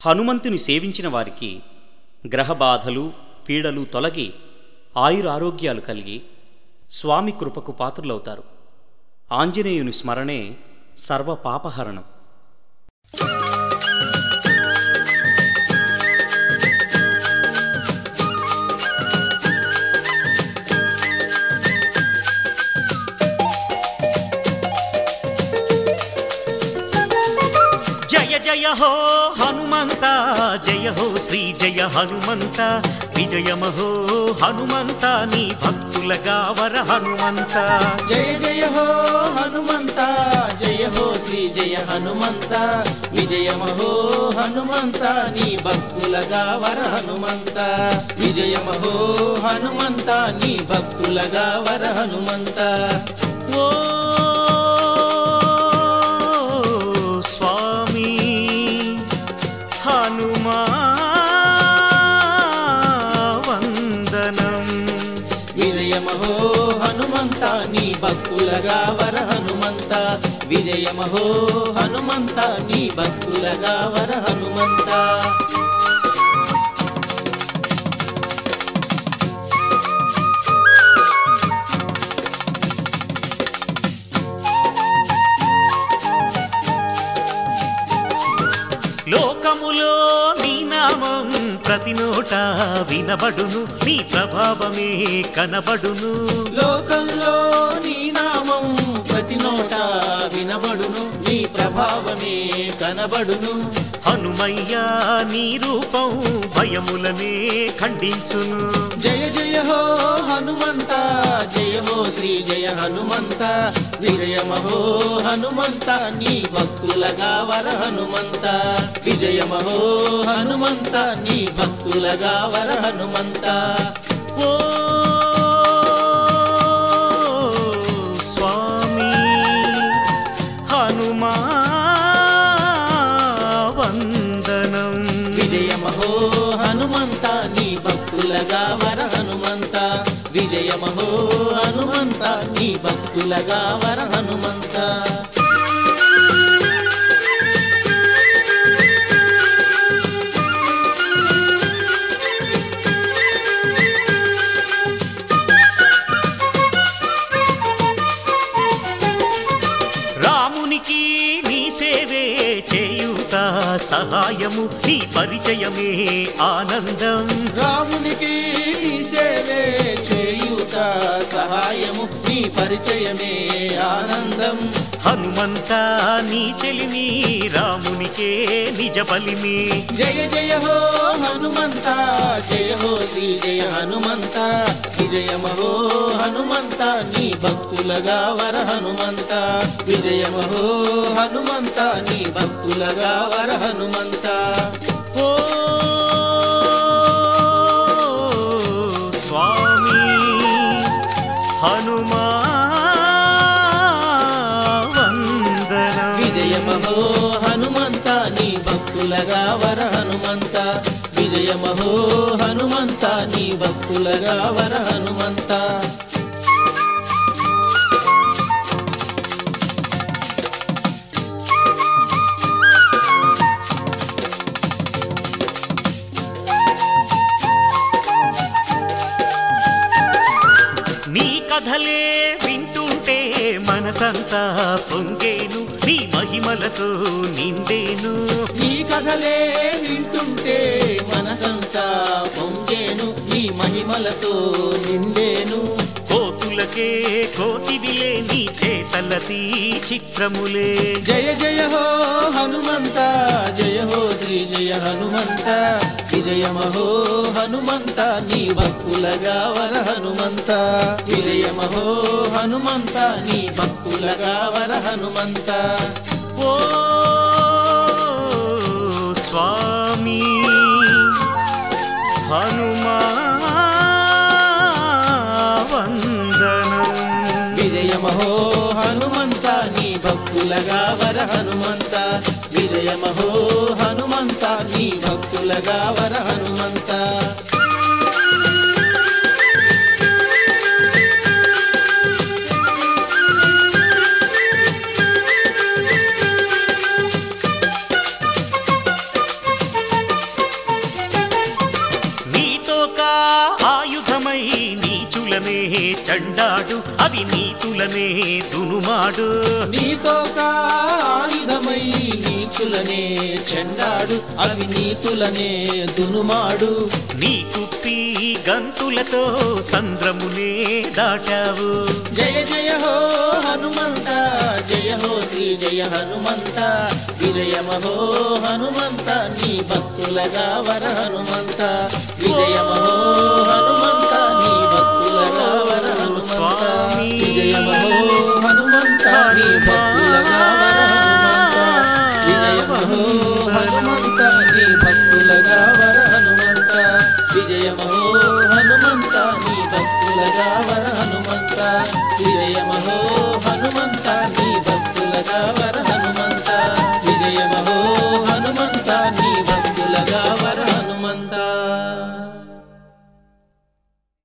హనుమంతుని సేవించిన వారికి గ్రహబాధలు పీడలు తొలగి ఆయురారోగ్యాలు కలిగి స్వామి కృపకు పాత్రులవుతారు ఆంజనేయుని స్మరణే సర్వపాపహరణం జయ జయ హో హనుమంత జయ హో శ్రీ జయ హనుమంత విజయమహో హనుమంత నీ భక్తులగా వర హనుమంత జయ జయ హో హనుమంత జయ హో శ్రీ జయ హనుమంత విజయమహో హనుమంత నీ భక్తులగా వర హనుమంత విజయమహో హనుమంత నీ భక్తులగా వర హనుమంత ఓ స్వామి హనుమా వందనం విజయమహో హనుమంత నీ భక్తులగా వర హనుమంత విజయమహో హనుమంత నీ భక్తులగా వర హనుమంత లోకములో నీ నామం ప్రతి నోట వినబడును నీ ప్రభావమే కనబడును లోకంలో నీ నామం ప్రతి నోట వినబడును నీ ప్రభావమే కనబడును హనుమయ్యా నీ రూపం భయములనే ఖండించును జయ జయ హో హనుమంత జయ హో శ్రీ జయ హనుమంత విజయమహో హనుమంత నీ భక్తులగా వర హనుమంత విజయమహో హనుమంత నీ భక్తులగా వర హనుమంత ఓ స్వామి హనుమా వందనం విజయమహో హనుమంత నీ భక్తులగా వర హనుమంత విజయమహో హనుమంత నీ భక్తులగా వర హనుమంత రామునికి నీ సేవే చేయుత సహాయము నీ పరిచయమే ఆనందం రామునికి నీ సేవే చేయుత సహాయము నీ పరిచయమే ఆనందం హనుమంత నీ చెలిమి రామునికే నిజ బలిమి జయ జయ హో హనుమంత జయ హో శ్రీ జయ హనుమంత విజయమహో హనుమంత నీ భక్తులగా వర హనుమంత విజయమహో హనుమంత నీ భక్తులగా వర హనుమంత ఓ స్వామి హనుమా వందనం విజయమహో హనుమంత నీ భక్తులగా వర హనుమంత విజయమహో హనుమంత నీ భక్తులగా వర హనుమంత నీ కథలే వింటుంటే మనసంతా పొంగేను నీ మహిమలతో నిండేను నీ కథలే వింటుంటే మనసంతా పొంగేను నీ మహిమలతో నిండేను కోతులకే కోతివిలే నీ చేతలతీ చిత్రములే జయ జయ హో హనుమంత జయ హో శ్రీ జయ హనుమంత విజయమహో హనుమంత నీ భక్తులగా వర హనుమంత విజయమహో హనుమంత నీ భక్తులగా వర హనుమంత ఓ స్వామి హనుమా వందనం విజయమహో హనుమంత నీ భక్తులగా వర హనుమంత విజయమహో హనుమంత నీ భక్తులగా వర హనుమంత నీచులనే దునుమాడు నీతో ఆయుధమై నీచులనే చెండాడు అవి నీతులనే దునుమాడు నీ కుప్పి గంతులతో సంద్రమునే దాటావు జయ జయ హో హనుమంత జయ హో శ్రీ జయ హనుమంత విజయమ హో హనుమంత నీ భక్తులగా వర హనుమంత విజయమ హో హనుమంత నీ భక్తులగా వర హనుమంత విజయమ హో హనుమంత నీ భక్తులగా వర హనుమంత విజయమ హో హనుమంత నీ భక్తులగా వర హనుమంత విజయమ హో హనుమంత నీ భక్తులగా వర హనుమంత విజయమ హో హనుమంత నీ భక్తులగా వర హనుమంత విజయమ హో హనుమంత నీ భక్తులగా వర హనుమంత